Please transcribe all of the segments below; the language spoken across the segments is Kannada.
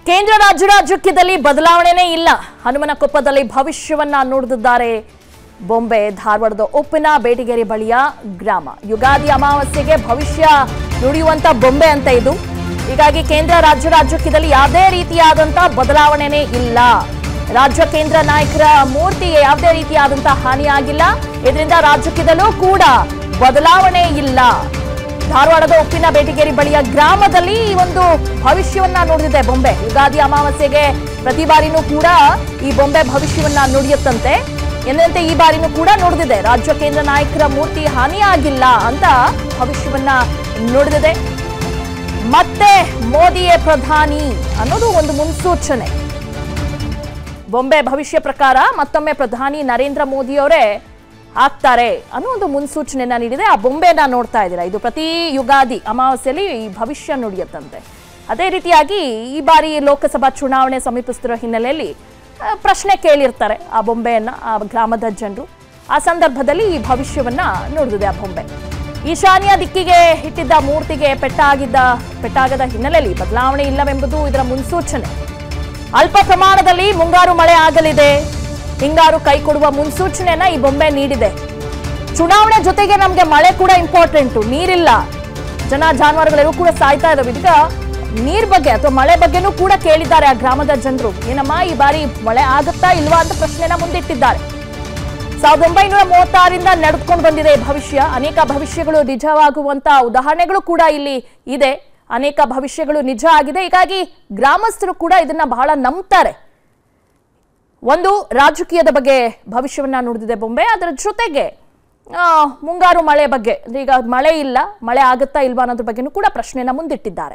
ಕೇಂದ್ರ ರಾಜ್ಯ ರಾಜ್ಯದಲ್ಲಿ ಬದಲಾವಣೆನೇ ಇಲ್ಲ ಹನುಮನಕೊಪ್ಪದಲ್ಲಿ ಭವಿಷ್ಯವನ್ನ ನುಡಿದಿದ್ದಾರೆ ಬೊಂಬೆ ಧಾರವಾಡದ ಉಪ್ಪಿನ ಬೇಟಿಗೆರೆ ಬಳಿಯ ಗ್ರಾಮ ಯುಗಾದಿ ಅಮಾವಾಸ್ಯೆಗೆ ಭವಿಷ್ಯ ನುಡಿಯುವಂತ ಬೊಂಬೆ ಅಂತ ಇದು ಹೀಗಾಗಿ ಕೇಂದ್ರ ರಾಜ್ಯ ರಾಜ್ಯದಲ್ಲಿ ಯಾವುದೇ ರೀತಿಯಾದಂತ ಬದಲಾವಣೆನೇ ಇಲ್ಲ ರಾಜ್ಯ ಕೇಂದ್ರ ನಾಯಕರ ಮೂರ್ತಿಗೆ ಯಾವುದೇ ರೀತಿಯಾದಂತ ಹಾನಿಯಾಗಿಲ್ಲ ಇದರಿಂದ ರಾಜ್ಯದಲ್ಲೂ ಕೂಡ ಬದಲಾವಣೆ ಇಲ್ಲ ಧಾರವಾಡದ ಉಪ್ಪಿನ ಬೇಟಿಗೇರಿ ಬಳಿಯ ಗ್ರಾಮದಲ್ಲಿ ಈ ಒಂದು ಭವಿಷ್ಯವನ್ನ ನುಡಿದಿದೆ ಬೊಂಬೆ ಯುಗಾದಿ ಅಮಾವಾಸ್ಯೆಗೆ ಪ್ರತಿ ಬಾರಿನೂ ಕೂಡ ಈ ಬೊಂಬೆ ಭವಿಷ್ಯವನ್ನ ನುಡಿಯುತ್ತಂತೆ ಎಂದಂತೆ ಈ ಬಾರಿನೂ ಕೂಡ ನುಡಿದಿದೆ ರಾಜ್ಯ ಕೇಂದ್ರ ನಾಯಕರ ಮೂರ್ತಿ ಹಾನಿಯಾಗಿಲ್ಲ ಅಂತ ಭವಿಷ್ಯವನ್ನ ನುಡಿದಿದೆ ಮತ್ತೆ ಮೋದಿಯೇ ಪ್ರಧಾನಿ ಅನ್ನೋದು ಒಂದು ಮುನ್ಸೂಚನೆ ಬೊಂಬೆ ಭವಿಷ್ಯ ಪ್ರಕಾರ ಮತ್ತೊಮ್ಮೆ ಪ್ರಧಾನಿ ನರೇಂದ್ರ ಮೋದಿ ಅವರೇ ಆಗ್ತಾರೆ ಅನ್ನೋ ಒಂದು ಮುನ್ಸೂಚನೆಯನ್ನ ನೀಡಿದೆ ಆ ಬೊಂಬೆನ ನೋಡ್ತಾ ಇದ್ದೀರಾ ಇದು ಪ್ರತಿ ಯುಗಾದಿ ಅಮಾವಾಸ್ಯೆಯಲ್ಲಿ ಈ ಭವಿಷ್ಯ ನುಡಿಯುತ್ತಂತೆ ಅದೇ ರೀತಿಯಾಗಿ ಈ ಬಾರಿ ಲೋಕಸಭಾ ಚುನಾವಣೆ ಸಮೀಪಿಸುತ್ತಿರೋ ಹಿನ್ನೆಲೆಯಲ್ಲಿ ಆ, ಪ್ರಶ್ನೆ ಕೇಳಿರ್ತಾರೆ ಆ ಬೊಂಬೆಯನ್ನ ಆ ಗ್ರಾಮದ ಜನರು ಆ ಸಂದರ್ಭದಲ್ಲಿ ಈ ಭವಿಷ್ಯವನ್ನ ನುಡಿದಿದೆ ಆ ಬೊಂಬೆ ಈಶಾನ್ಯ ದಿಕ್ಕಿಗೆ ಇಟ್ಟಿದ್ದ ಮೂರ್ತಿಗೆ ಪೆಟ್ಟಾಗಿದ್ದ ಪೆಟ್ಟಾಗದ ಹಿನ್ನೆಲೆಯಲ್ಲಿ ಬದಲಾವಣೆ ಇಲ್ಲವೆಂಬುದು ಇದರ ಮುನ್ಸೂಚನೆ ಅಲ್ಪ ಪ್ರಮಾಣದಲ್ಲಿ ಮುಂಗಾರು ಮಳೆ ಆಗಲಿದೆ ಹಿಂಗಾರು ಕೈ ಕೊಡುವ ಮುನ್ಸೂಚನೆಯನ್ನ ಈ ಬೊಂಬೆ ನೀಡಿದೆ ಚುನಾವಣೆ ಜೊತೆಗೆ ನಮಗೆ ಮಳೆ ಕೂಡ ಇಂಪಾರ್ಟೆಂಟು ನೀರಿಲ್ಲ ಜನ ಜಾನುವಾರುಗಳೆಲ್ಲವೂ ಕೂಡ ಸಾಯ್ತಾ ಇದಾವೆ ಇದೀಗ ನೀರ್ ಬಗ್ಗೆ ಅಥವಾ ಮಳೆ ಬಗ್ಗೆನೂ ಕೂಡ ಕೇಳಿದ್ದಾರೆ ಆ ಗ್ರಾಮದ ಜನರು ಏನಮ್ಮ ಈ ಬಾರಿ ಮಳೆ ಆಗುತ್ತಾ ಇಲ್ವಾ ಅಂತ ಪ್ರಶ್ನೆನ ಮುಂದಿಟ್ಟಿದ್ದಾರೆ ಸಾವಿರದ ಒಂಬೈನೂರ ಮೂವತ್ತಾರರಿಂದ ನಡೆದುಕೊಂಡು ಬಂದಿದೆ ಈ ಭವಿಷ್ಯ ಅನೇಕ ಭವಿಷ್ಯಗಳು ನಿಜವಾಗುವಂತ ಉದಾಹರಣೆಗಳು ಕೂಡ ಇಲ್ಲಿ ಇದೆ ಅನೇಕ ಭವಿಷ್ಯಗಳು ನಿಜ ಆಗಿದೆ ಹೀಗಾಗಿ ಗ್ರಾಮಸ್ಥರು ಕೂಡ ಇದನ್ನ ಬಹಳ ನಂಬ್ತಾರೆ ಒಂದು ರಾಜಕೀಯದ ಬಗ್ಗೆ ಭವಿಷ್ಯವನ್ನ ನುಡಿದಿದೆ ಬೊಂಬೆ ಅದರ ಜೊತೆಗೆ ಆ, ಮುಂಗಾರು ಮಳೆ ಬಗ್ಗೆ ಅಂದ್ರೆ ಈಗ ಮಳೆ ಇಲ್ಲ ಮಳೆ ಆಗುತ್ತಾ ಇಲ್ವಾ ಅನ್ನೋದ್ರ ಬಗ್ಗೆನೂ ಕೂಡ ಪ್ರಶ್ನೆನ ಮುಂದಿಟ್ಟಿದ್ದಾರೆ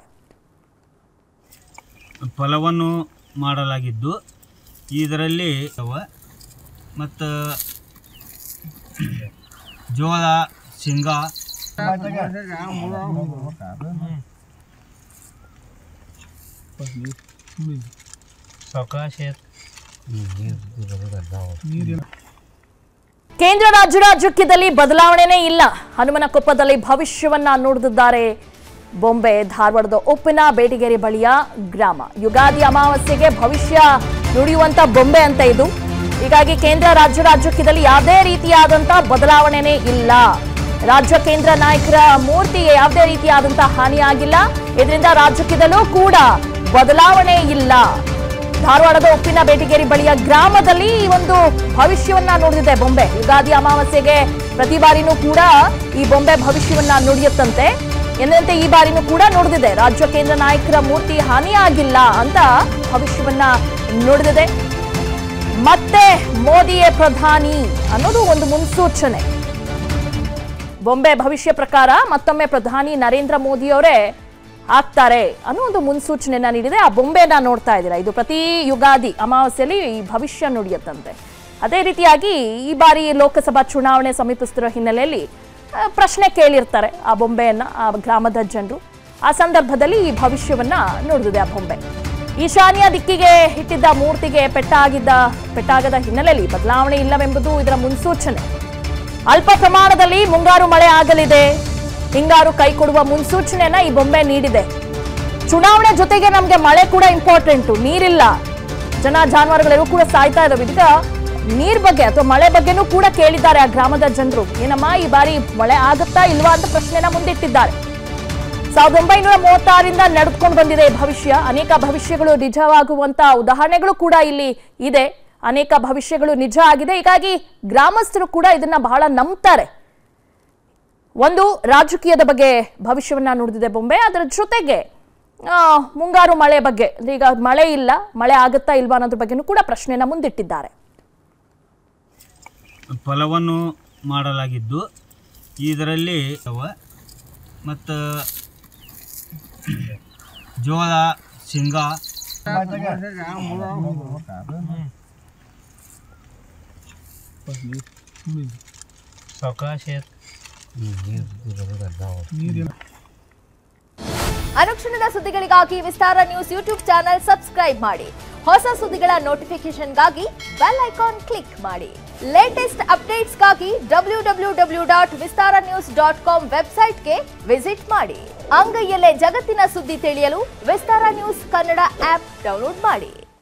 ಫಲವನ್ನು ಮಾಡಲಾಗಿದ್ದು ಇದರಲ್ಲಿ ಮತ್ತು ಜೋಳ ಶೇಂಗಾ ಸಾವಕಾಶ ಕೇಂದ್ರ ರಾಜ್ಯ ರಾಜ್ಯದಲ್ಲಿ ಬದಲಾವಣೆನೇ ಇಲ್ಲ ಹನುಮನಕೊಪ್ಪದಲ್ಲಿ ಭವಿಷ್ಯವನ್ನ ನುಡಿದಿದ್ದಾರೆ ಬೊಂಬೆ ಧಾರವಾಡದ ಉಪ್ಪಿನ ಬೇಟಿಗೆರೆ ಬಳಿಯ ಗ್ರಾಮ ಯುಗಾದಿ ಅಮಾವಾಸ್ಯೆಗೆ ಭವಿಷ್ಯ ನುಡಿಯುವಂತ ಬೊಂಬೆ ಅಂತ ಇದು ಹೀಗಾಗಿ ಕೇಂದ್ರ ರಾಜ್ಯ ರಾಜ್ಯದಲ್ಲಿ ಯಾವುದೇ ರೀತಿಯಾದಂತ ಬದಲಾವಣೆನೇ ಇಲ್ಲ ರಾಜ್ಯ ಕೇಂದ್ರ ನಾಯಕರ ಮೂರ್ತಿಗೆ ಯಾವುದೇ ರೀತಿಯಾದಂತ ಹಾನಿಯಾಗಿಲ್ಲ ಇದರಿಂದ ರಾಜ್ಯದಲ್ಲೂ ಕೂಡ ಬದಲಾವಣೆ ಇಲ್ಲ ಧಾರವಾಡದ ಉಪ್ಪಿನ ಬೇಟಿಗೇರಿ ಬಳಿಯ ಗ್ರಾಮದಲ್ಲಿ ಈ ಒಂದು ಭವಿಷ್ಯವನ್ನ ನುಡಿದಿದೆ ಬೊಂಬೆ ಯುಗಾದಿ ಅಮಾವಾಸ್ಯೆಗೆ ಪ್ರತಿ ಬಾರಿನೂ ಕೂಡ ಈ ಬೊಂಬೆ ಭವಿಷ್ಯವನ್ನ ನುಡಿಯುತ್ತಂತೆ ಎಂದಂತೆ ಈ ಬಾರಿನೂ ಕೂಡ ನುಡಿದಿದೆ ರಾಜ್ಯ ಕೇಂದ್ರ ನಾಯಕರ ಮೂರ್ತಿ ಹಾನಿಯಾಗಿಲ್ಲ ಅಂತ ಭವಿಷ್ಯವನ್ನ ನುಡಿದಿದೆ ಮತ್ತೆ ಮೋದಿಯೇ ಪ್ರಧಾನಿ ಅನ್ನೋದು ಒಂದು ಮುನ್ಸೂಚನೆ ಬೊಂಬೆ ಭವಿಷ್ಯ ಪ್ರಕಾರ ಮತ್ತೊಮ್ಮೆ ಪ್ರಧಾನಿ ನರೇಂದ್ರ ಮೋದಿ ಅವರೇ ಆಗ್ತಾರೆ ಅನ್ನೋ ಒಂದು ಮುನ್ಸೂಚನೆಯನ್ನ ನೀಡಿದೆ ಆ ಬೊಂಬೆನ ನೋಡ್ತಾ ಇದ್ದೀರಾ ಇದು ಪ್ರತಿ ಯುಗಾದಿ ಅಮಾವಾಸ್ಯೆಯಲ್ಲಿ ಈ ಭವಿಷ್ಯ ನುಡಿಯುತ್ತಂತೆ ಅದೇ ರೀತಿಯಾಗಿ ಈ ಬಾರಿ ಲೋಕಸಭಾ ಚುನಾವಣೆ ಸಮೀಪಿಸುತ್ತಿರೋ ಹಿನ್ನೆಲೆಯಲ್ಲಿ ಆ, ಪ್ರಶ್ನೆ ಕೇಳಿರ್ತಾರೆ ಆ ಬೊಂಬೆಯನ್ನ ಆ ಗ್ರಾಮದ ಜನರು ಆ ಸಂದರ್ಭದಲ್ಲಿ ಈ ಭವಿಷ್ಯವನ್ನ ನುಡಿದಿದೆ ಆ ಬೊಂಬೆ ಈಶಾನ್ಯ ದಿಕ್ಕಿಗೆ ಇಟ್ಟಿದ್ದ ಮೂರ್ತಿಗೆ ಪೆಟ್ಟಾಗಿದ್ದ ಪೆಟ್ಟಾಗದ ಹಿನ್ನೆಲೆಯಲ್ಲಿ ಬದಲಾವಣೆ ಇಲ್ಲವೆಂಬುದು ಇದರ ಮುನ್ಸೂಚನೆ ಅಲ್ಪ ಪ್ರಮಾಣದಲ್ಲಿ ಮುಂಗಾರು ಮಳೆ ಆಗಲಿದೆ ಹಿಂಗಾರು ಕೈ ಕೊಡುವ ಮುನ್ಸೂಚನೆಯನ್ನ ಈ ಬೊಂಬೆ ನೀಡಿದೆ ಚುನಾವಣೆ ಜೊತೆಗೆ ನಮಗೆ ಮಳೆ ಕೂಡ ಇಂಪಾರ್ಟೆಂಟು ನೀರಿಲ್ಲ ಜನ ಜಾನುವಾರುಗಳೆಲ್ಲವೂ ಕೂಡ ಸಾಯ್ತಾ ಇದಾವೆ ಇದೀಗ ನೀರ್ ಬಗ್ಗೆ ಅಥವಾ ಮಳೆ ಬಗ್ಗೆನೂ ಕೂಡ ಕೇಳಿದ್ದಾರೆ ಆ ಗ್ರಾಮದ ಜನರು ಏನಮ್ಮ ಈ ಬಾರಿ ಮಳೆ ಆಗುತ್ತಾ ಇಲ್ವಾ ಅಂತ ಪ್ರಶ್ನೆನ ಮುಂದಿಟ್ಟಿದ್ದಾರೆ ಸಾವಿರದ ಒಂಬೈನೂರ ಮೂವತ್ತಾರರಿಂದ ನಡೆದುಕೊಂಡು ಬಂದಿದೆ ಈ ಭವಿಷ್ಯ ಅನೇಕ ಭವಿಷ್ಯಗಳು ನಿಜವಾಗುವಂತ ಉದಾಹರಣೆಗಳು ಕೂಡ ಇಲ್ಲಿ ಇದೆ ಅನೇಕ ಭವಿಷ್ಯಗಳು ನಿಜ ಆಗಿದೆ ಹೀಗಾಗಿ ಗ್ರಾಮಸ್ಥರು ಕೂಡ ಇದನ್ನ ಬಹಳ ನಂಬ್ತಾರೆ ಒಂದು ರಾಜಕೀಯದ ಬಗ್ಗೆ ಭವಿಷ್ಯವನ್ನ ನುಡಿದಿದೆ ಬೊಂಬೆ ಅದರ ಜೊತೆಗೆ ಆ, ಮುಂಗಾರು ಮಳೆ ಬಗ್ಗೆ ಅಂದ್ರೆ ಈಗ ಮಳೆ ಇಲ್ಲ ಮಳೆ ಆಗುತ್ತಾ ಇಲ್ವಾ ಅನ್ನೋದ್ರ ಬಗ್ಗೆನೂ ಕೂಡ ಪ್ರಶ್ನೆನ ಮುಂದಿಟ್ಟಿದ್ದಾರೆ ಫಲವನ್ನು ಮಾಡಲಾಗಿದ್ದು ಇದರಲ್ಲಿ ಮತ್ತು ಜೋಳ ಶೇಂಗಾ ಸಾವಕಾಶ ಅನುಕ್ಷಣದ ಸುದ್ದಿಗಳಿಗಾಗಿ Vistara news YouTube channel subscribe ಮಾಡಿ ಹೊಸ ಸುದ್ದಿಗಳ ನೋಟಿಫಿಕೇಶನ್ಗಾಗಿ ಬೆಲ್ ಐಕಾನ್ ಕ್ಲಿಕ್ ಮಾಡಿ ಲೇಟೆಸ್ಟ್ ಅಪ್ಡೇಟ್ಸ್ಗಾಗಿ W W W dot Vistara news dot com ವೆಬ್ಸೈಟ್ಗೆ ವಿಸಿಟ್ ಮಾಡಿ ಅಂಗೈಯಲ್ಲೇ ಜಗತ್ತಿನ ಸುದ್ದಿ ತಿಳಿಯಲು Vistara news Kannada app download ಮಾಡಿ